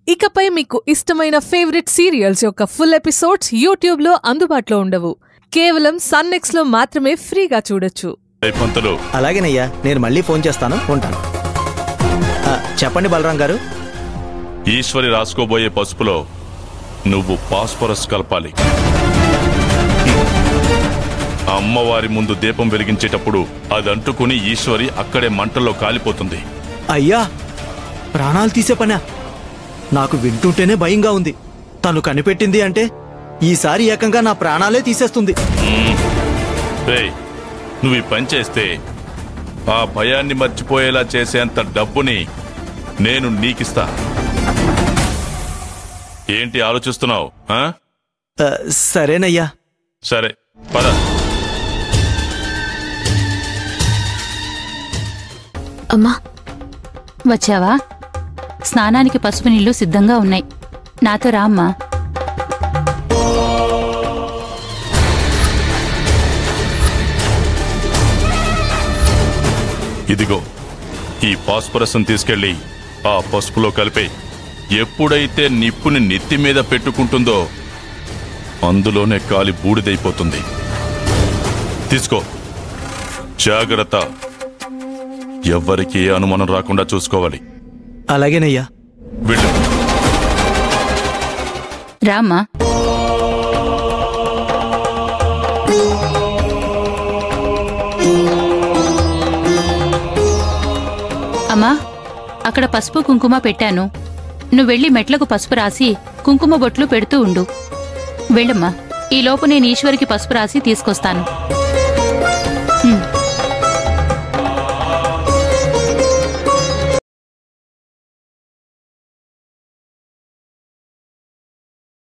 ఇకపై మీకు ఇష్టమైన ఫేవరెట్ సీరియల్స్ యొక్క ఫుల్ ఎపిసోడ్స్ యూట్యూబ్లో అందుబాటులో ఉండవు కేవలం సన్నెక్స్ లో మాత్రమే ఫ్రీగా చూడొచ్చు రేయ్ పంతులు అలాగేనయ్యా నేను మళ్ళీ ఫోన్ చేస్తాను ఉంటాను ఆ, చెప్పండి బలరాం గారు ఈశ్వరి రాసుకోబోయే పసుపులో నువ్వు పాస్పరస్ కలపాలి అమ్మవారి ముందు దీపం వెలిగించేటప్పుడు అది అంటుకుని ఈశ్వరి అక్కడే మంటల్లో కాలిపోతుంది అయ్యా ప్రాణాలు తీసే పనా నాకు వింటుంటేనే భయంగా ఉంది తను కనిపెట్టింది అంటే ఈసారి ఏకంగా నా ప్రాణాలే తీసేస్తుంది రేయ్ నువ్వు ఈ పని చేస్తే ఆ భయాన్ని మర్చిపోయేలా చేసేంత డబ్బుని నేను నీకిస్తా ఏంటి ఆలోచిస్తున్నావు ఆ? ఆ, సరేనయ్యా సరే పద అమ్మా వచ్చావా స్నానానికి పసుపు నీళ్లు సిద్ధంగా ఉన్నాయి నాతో రా అమ్మా ఇదిగో ఈ పాస్పరస్ని తీసుకెళ్లి ఆ పసుపులో కలిపే ఎప్పుడైతే నిప్పుని నెత్తి మీద పెట్టుకుంటుందో అందులోనే కాలి బూడిదైపోతుంది తీసుకో జాగ్రత్త ఎవ్వరికీ ఏ అనుమానం రాకుండా చూసుకోవాలి అలాగేనయ్యా వెళ్ళు రా అమ్మా అమ్మా అక్కడ పసుపు కుంకుమ పెట్టాను నువ్వు వెళ్ళి మెట్లకు పసుపు రాసి కుంకుమ బొట్లు పెడుతూ ఉండు వెళ్ళమ్మా ఈలోపు నేను ఈశ్వరికి పసుపు రాసి తీసుకొస్తాను